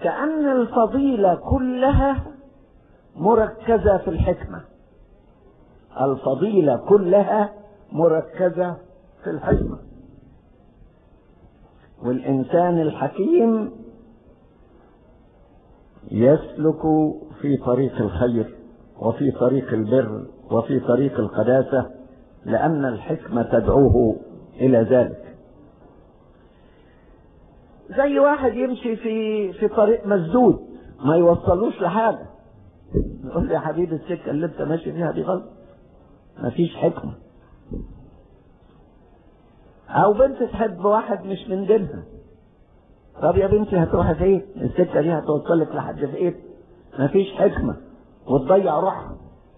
كأن الفضيلة كلها مركزة في الحكمة الفضيلة كلها مركزة في الحكمة والإنسان الحكيم يسلك في طريق الخير وفي طريق البر وفي طريق القداسة لأن الحكمة تدعوه إلى ذلك زي واحد يمشي في في طريق مسدود ما يوصلوش لحاجة يقول لي يا حبيبي السكة اللي انت ماشي فيها دي غلط مفيش حكمة أو بنت تحب واحد مش من دينها طب يا بنتي هتروحي فين؟ السكة دي هتوصلك لحد فين؟ مفيش حكمة وتضيع روحها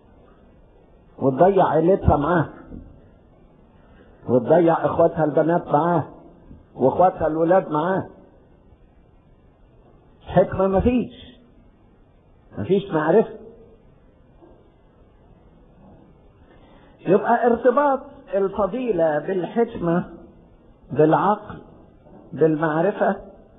وتضيع عيلتها معاها وتضيع اخواتها البنات معاه واخواتها الولاد معاه حكمة مفيش مفيش معرفة يبقى ارتباط الفضيلة بالحكمة بالعقل بالمعرفة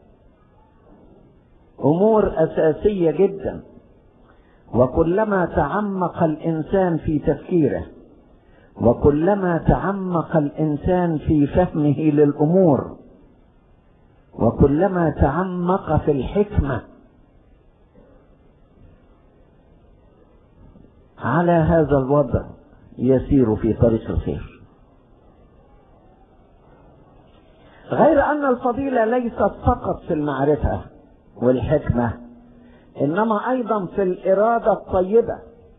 أمور أساسية جدا وكلما تعمق الإنسان في تفكيره وكلما تعمق الإنسان في فهمه للأمور وكلما تعمق في الحكمة على هذا الوضع يسير في طريق الخير غير أن الفضيلة ليست فقط في المعرفة والحكمة إنما أيضا في الإرادة الطيبة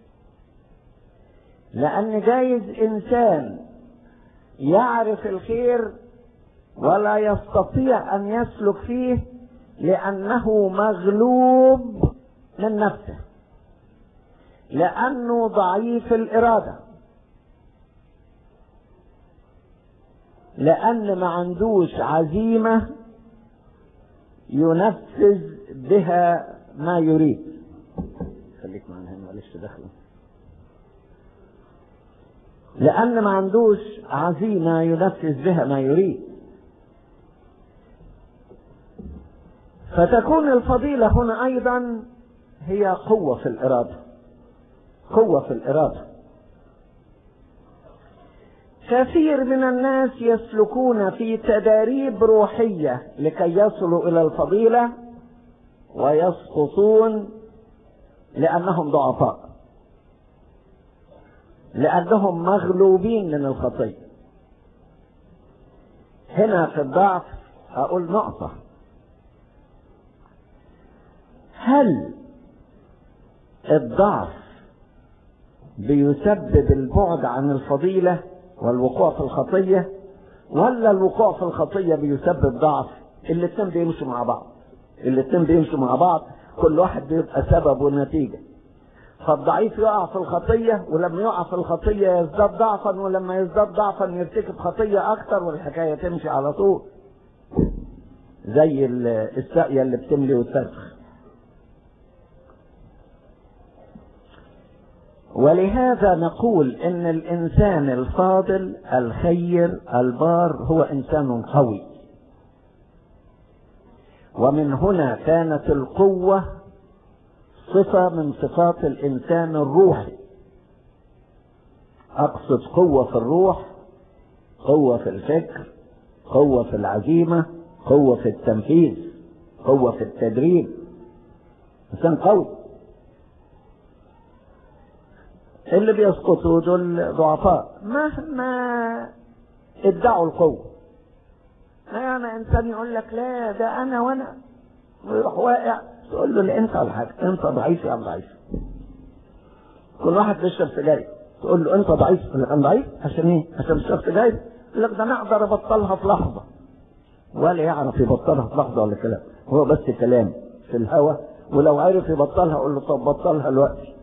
لأن جايز إنسان يعرف الخير ولا يستطيع أن يسلك فيه لأنه مغلوب من نفسه لأنه ضعيف الإرادة لأن ما عندوش عزيمة ينفذ بها ما يريد خليك معنا هنا معلش دخله لأن ما عندوش عزيمة ينفذ بها ما يريد فتكون الفضيلة هنا أيضا هي قوة في الإرادة قوة في الإرادة كثير من الناس يسلكون في تداريب روحية لكي يصلوا إلى الفضيلة ويسقطون لأنهم ضعفاء لأنهم مغلوبين من الخطية هنا في الضعف أقول نقطة هل الضعف بيسبب البعد عن الفضيلة والوقوع في الخطية ولا الوقوع في الخطية بيسبب ضعف الاتنين بيمشوا مع بعض الاتنين بيمشوا مع بعض كل واحد بيبقى سبب ونتيجة فالضعيف يقع في الخطية ولما يقع في الخطية يزداد ضعفا ولما يزداد ضعفا يرتكب خطية أكتر والحكاية تمشي على طول زي الساقية اللي بتملي وتسخ ولهذا نقول ان الانسان الفاضل الخير البار هو انسان قوي ومن هنا كانت القوه صفه من صفات الانسان الروحي اقصد قوه في الروح قوه في الفكر قوه في العزيمه قوه في التنفيذ قوه في التدريب انسان قوي اللي بيسقطوا دول ضعفاء مهما ادعوا القوة يعني انسان يقول لك لا ده انا وانا ويروح واقع تقول له لا انت ولا حاجه انت ضعيف يا ضعيف كل واحد بيشرب سجاير تقول له انت ضعيف يقول لك انا ضعيف عشان ايه؟ عشان بشرب سجاير يقول لك ده انا اقدر ابطلها في لحظه ولا يعرف يبطلها في لحظه ولا كلام هو بس كلام في الهوا ولو عرف يبطلها قول له طب بطلها دلوقتي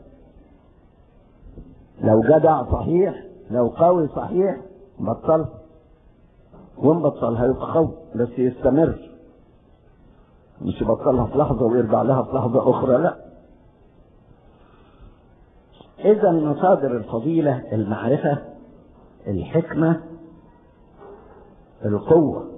لو جدع صحيح لو قوي صحيح بطلها ونبطلها يبقى قوي بس يستمر مش يبطلها في لحظة ويرجع لها في لحظة أخرى لا إذا مصادر الفضيلة المعرفة الحكمة القوة